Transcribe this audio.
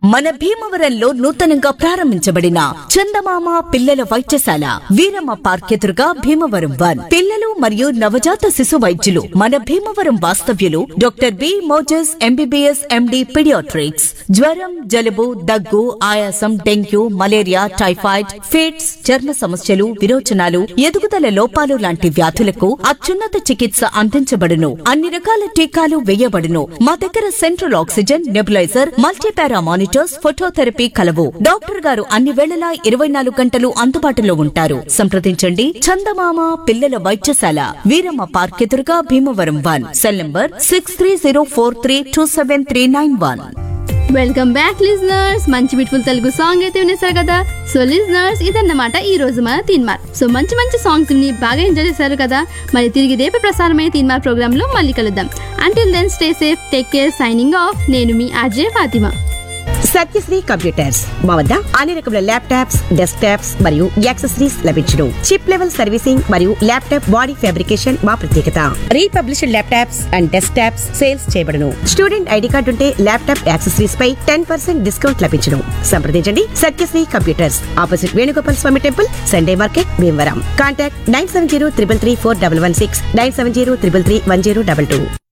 మన భీమవరంలో నూతనంగా ప్రారంభించబడిన చందమామ పిల్లల వైద్యశాల వీరమ్మ పార్క్ ఎదురుగా భీమవరం వన్ పిల్లలు మరియు నవజాత శిశు వైద్యులు మన భీమవరం వాస్తవ్యులు doctor B Moses MBBS MD paediatrics జ్వరం జలుబు దగ్గు ఆయాసం డెంగ్యూ మలేరియా టైఫాయిడ్ ఫిట్స్ చర్మ సమస్యలు విరోచనాలు ఎదుగుదల లోపాలు లాంటి వ్యాధులకు అత్యున్నత చికిత్స అందించబడును అన్ని రకాల టీకాలు వేయబడును మా దగ్గర central oxygen nebuliser multipara monitors phototherapy కలవు డాక్టర్ గారు అన్ని వేళలా ఇరవై నాలుగు గంటలు అందుబాటులో ఉంటారు సంప్రదించండి చందమామ పిల్లల వైద్యశాల వీరమ్మ పార్క్ ఎదురుగా Bhimavaram one cell number six three zero four three two seven three nine one welcome back listeners మంచి బ్యూటిఫుల్ తెలుగు సాంగ్ అయితే వినేశారు కదా సో లిజనర్స్ ఇదన్నమాట ఈ రోజు మన తీన్మార్ సో మంచి మంచి సాంగ్స్ ని బాగా ఎంజాయ్ చేశారు కదా మరి తిరిగి రేపు ప్రసారమయ్యే తీన్మార్ ప్రోగ్రామ్ లో మళ్ళీ కలుద్దాం until then stay safe take care signing off నేను మీ అజయ్ ఫాతిమా సత్యశ్రీ కంప్యూటర్స్ మా వద్ద అన్ని రకముల ల్యాప్టాప్స్ డెస్క్ టాప్స్ మరియు యాక్సెసరీస్ లభించును చిప్ లెవెల్ సర్వీసింగ్ మరియు ల్యాప్టాప్ బాడీ ఫ్యాబ్రికేషన్ మా ప్రత్యేకత republished laptops and desk sales చేయబడును స్టూడెంట్ ఐడి కార్డు ఉంటే ల్యాప్టాప్ యాక్సెసరీస్ పై టెన్ పర్సెంట్ డిస్కౌంట్ లభించును సంప్రదించండి Satyasri computers opposite Venugopal Swamy temple Sunday market Bhimavaram contact nine seven zero triple three four double one six nine seven zero triple three one zero double two